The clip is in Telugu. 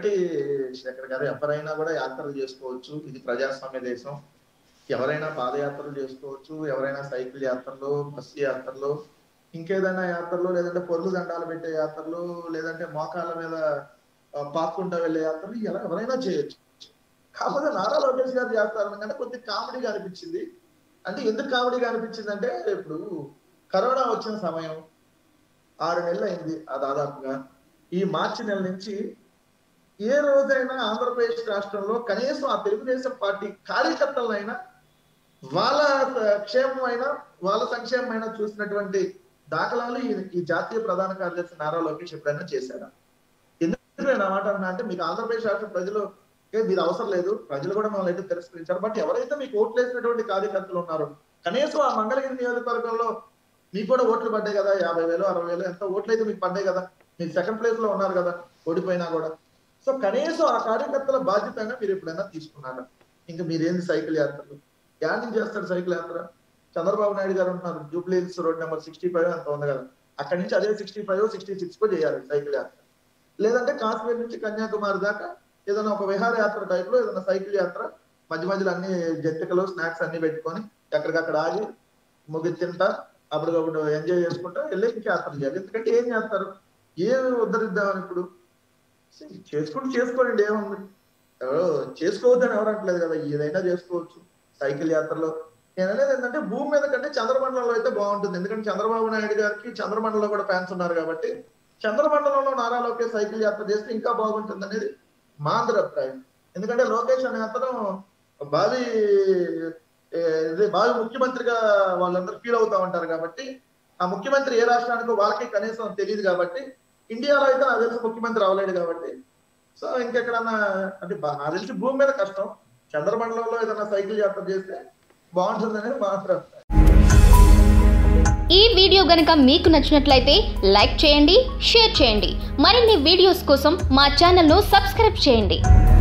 ఒకటి శేఖర్ గారు ఎవరైనా కూడా యాత్రలు చేసుకోవచ్చు ఇది ప్రజాస్వామ్య దేశం ఎవరైనా పాదయాత్రలు చేసుకోవచ్చు ఎవరైనా సైకిల్ యాత్రలు బస్సు యాత్రలు ఇంకేదైనా యాత్రలు లేదంటే పొరుగు దండాలు పెట్టే యాత్రలు లేదంటే మోకాళ్ళ మీద ఆ, పాక్కుంటా వెళ్ళే యాత్రలు ఇలా ఎవరైనా చేయొచ్చు కాకపోతే నారా లోకేష్ గారు చేస్తారు అంటే కొద్దిగా కామెడీగా అనిపించింది అంటే ఎందుకు కామెడీగా అనిపించింది అంటే ఇప్పుడు కరోనా వచ్చిన సమయం ఆరు నెలలు అయింది ఆ దాదాపుగా ఈ మార్చి నెల నుంచి ఏ రోజైనా ఆంధ్రప్రదేశ్ రాష్ట్రంలో కనీసం ఆ తెలుగుదేశం పార్టీ కార్యకర్తలైనా వాళ్ళ క్షేమం అయినా వాళ్ళ సంక్షేమం అయినా చూసినటువంటి దాఖలాలు ఈ ఈ జాతీయ ప్రధాన కార్యదర్శి నారా లోకేష్ ఎప్పుడైనా చేశారా ఎందుకు నేను ఆ మాట అన్నా అంటే మీకు ఆంధ్రప్రదేశ్ రాష్ట్ర ప్రజలు ఏ మీరు అవసరం లేదు ప్రజలు కూడా మమ్మల్ని అయితే తిరస్కరించారు బట్ ఎవరైతే మీకు ఓట్లు వేసినటువంటి కార్యకర్తలు ఉన్నారో కనీసం ఆ మంగళగిరి నియోజకవర్గంలో మీకు కూడా ఓట్లు పడ్డాయి కదా యాభై వేలు అరవై వేలు ఎంత ఓట్లు అయితే మీకు పడ్డాయి కదా మీరు సెకండ్ ప్లేస్ లో ఉన్నారు కదా ఓడిపోయినా కూడా సో కనీసం ఆ కార్యకర్తల బాధ్యతగా మీరు ఎప్పుడైనా తీసుకున్నారా ఇంకా మీరేంది సైకిల్ యాత్రలు యాడ్ నుంచి చేస్తాడు సైకిల్ యాత్ర చంద్రబాబు నాయుడు గారు ఉంటున్నారు Jubilee Hills road number sixty five అంత ఉంది కదా అక్కడి నుంచి అదే సిక్స్టీ ఫైవ్ సిక్స్టీ సిక్స్ కో చేయాలి సైకిల్ యాత్ర లేదంటే కాశ్మీర్ నుంచి కన్యాకుమారి దాకా ఏదైనా ఒక విహారయాత్ర టైప్ లో ఏదైనా సైకిల్ యాత్ర మధ్య మధ్యలో అన్ని జంతికలు స్నాక్స్ అన్ని పెట్టుకొని ఎక్కడికక్కడ ఆగి ముగి తింటా అప్పటికప్పుడు ఎంజాయ్ చేసుకుంటా వెళ్ళి ఇంక యాత్ర చేయాలి ఎందుకంటే ఏం చేస్తారు ఏమి ఉద్ధరిద్దామని ఇప్పుడు చేసుకుంటూ చేసుకోండి ఏముంది ఎవరో చేసుకోవద్దని ఎవరు అంటలేదు కదా ఏదైనా చేసుకోవచ్చు సైకిల్ యాత్రలో నేను అనేది ఏంటంటే భూమి మీద కంటే చంద్రమండలంలో అయితే బాగుంటుంది ఎందుకంటే చంద్రబాబు నాయుడు గారికి చంద్రమండలంలో కూడా ఫ్యాన్స్ ఉన్నారు కాబట్టి చంద్రమండలంలో నారా లోకేష్ సైకిల్ యాత్ర చేస్తే ఇంకా బాగుంటుంది అనేది మా అందరి అభిప్రాయం ఎందుకంటే లోకేష్ అనే అతను భావి ఏ, ఇది భావి ముఖ్యమంత్రిగా వాళ్ళందరూ ఫీల్ అవుతా ఉంటారు కాబట్టి ఆ ముఖ్యమంత్రి ఏ రాష్ట్రానికో వాళ్ళకి కనీసం తెలియదు కాబట్టి ఇండియాలో అయితే నాకు తెలిసి ముఖ్యమంత్రి అవ్వలేడు కాబట్టి సో ఇంకెక్కడన్నా అంటే బా- నాకు తెలిసి భూమి మీద కష్టం చంద్రమండలంలో ఏదైనా సైకిల్ యాత్ర చేస్తే బాగుంటుందనేది మా అభిప్రాయం ఈ వీడియో గనక మీకు నచ్చినట్లయితే లైక్ చేయండి షేర్ చేయండి మరిన్ని వీడియోస్ కోసం మా ఛానల్ను సబ్స్క్రైబ్ చేయండి